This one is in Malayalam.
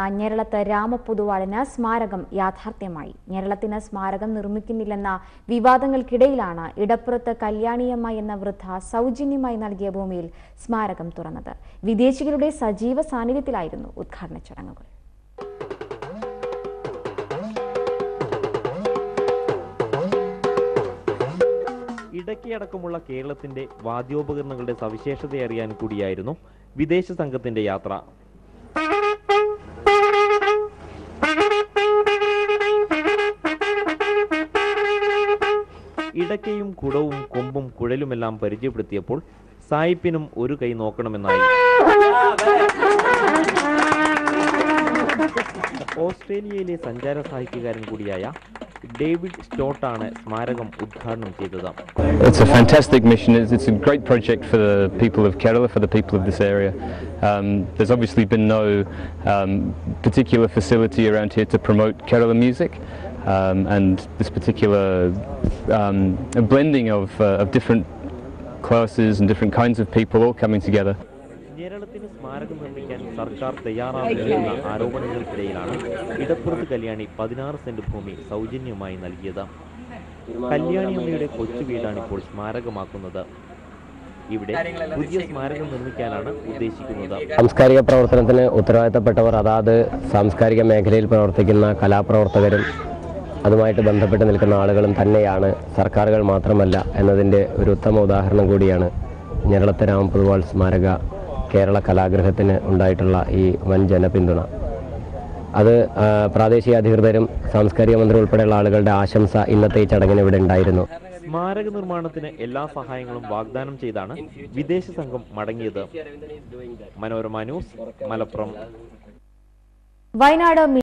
ഞെരളത്ത് രാമപൊതുവാളിന് സ്മാരകം യാഥാർത്ഥ്യമായി ഞെരളത്തിന് സ്മാരകം നിർമ്മിക്കുന്നില്ലെന്ന വിവാദങ്ങൾക്കിടയിലാണ് ഇടപ്പുറത്ത് കല്യാണിയമ്മ എന്ന വൃദ്ധ സൗജന്യമായി നൽകിയ ഭൂമിയിൽ സ്മാരകം തുറന്നത് വിദേശികളുടെ സജീവ സാന്നിധ്യത്തിലായിരുന്നു ഉദ്ഘാടന ചടങ്ങുകൾ ഇടയ്ക്കടക്കമുള്ള കേരളത്തിന്റെ വാദ്യോപകരണങ്ങളുടെ സവിശേഷതയറിയാൻ കൂടിയായിരുന്നു വിദേശ സംഘത്തിന്റെ യാത്ര ഇടയ്ക്കയും കുടവും കൊമ്പും കുഴലുമെല്ലാം പരിചയപ്പെടുത്തിയപ്പോൾ സായിപ്പിനും ഒരു കൈ നോക്കണമെന്നായി ഓസ്ട്രേലിയയിലെ സഞ്ചാര സാഹിത്യകാരൻ കൂടിയായ ഡേവിഡ് സ്റ്റോട്ടാണ് സ്മാരകം ഉദ്ഘാടനം ചെയ്തത് It's a fantastic mission. It's, it's a great project for the people of Kerala, for the people of this area. Um, there's obviously been no um, particular facility around here to promote Kerala music. Um, and this particular um, blending of, uh, of different classes and different kinds of people all coming together. കേരളത്തിന് സ്മാരകം നിർമ്മിക്കാൻ സർക്കാർ തയ്യാറാകുന്നില്ലെന്ന ആരോപണങ്ങൾക്കിടയിലാണ് ഇടപ്പുറത്ത് കല്യാണി പതിനാറ് സെന്റ് ഭൂമി സൗജന്യമായി നൽകിയത് കല്യാണിയമ്മയുടെ കൊച്ചു വീടാണ് ഇപ്പോൾ സ്മാരകമാക്കുന്നത് ഇവിടെ പുതിയ സ്മാരകം നിർമ്മിക്കാനാണ് ഉദ്ദേശിക്കുന്നത് സാംസ്കാരിക പ്രവർത്തനത്തിന് ഉത്തരവാദിത്തപ്പെട്ടവർ അതാത് സാംസ്കാരിക മേഖലയിൽ പ്രവർത്തിക്കുന്ന കലാപ്രവർത്തകരും അതുമായിട്ട് ബന്ധപ്പെട്ട് നിൽക്കുന്ന ആളുകളും തന്നെയാണ് സർക്കാരുകൾ മാത്രമല്ല എന്നതിൻ്റെ ഒരു ഉത്തമ ഉദാഹരണം കൂടിയാണ് ഞെരളത്തെ രാമപൊതുവാൾ സ്മാരക കേരള കലാഗ്രഹത്തിന് ഉണ്ടായിട്ടുള്ള ഈ വൻ ജനപിന്തുണ അത് ആ, പ്രാദേശിക അധികൃതരും സാംസ്കാരിക മന്ത്രി ഉൾപ്പെടെയുള്ള ആളുകളുടെ ആശംസ ഇന്നത്തെ ഈ ചടങ്ങിന് ഇവിടെ ഉണ്ടായിരുന്നു സ്മാരക നിർമ്മാണത്തിന് എല്ലാ സഹായങ്ങളും വാഗ്ദാനം ചെയ്താണ് വിദേശ സംഘം മടങ്ങിയത് മനോരമ ന്യൂസ് മലപ്പുറം വയനാട്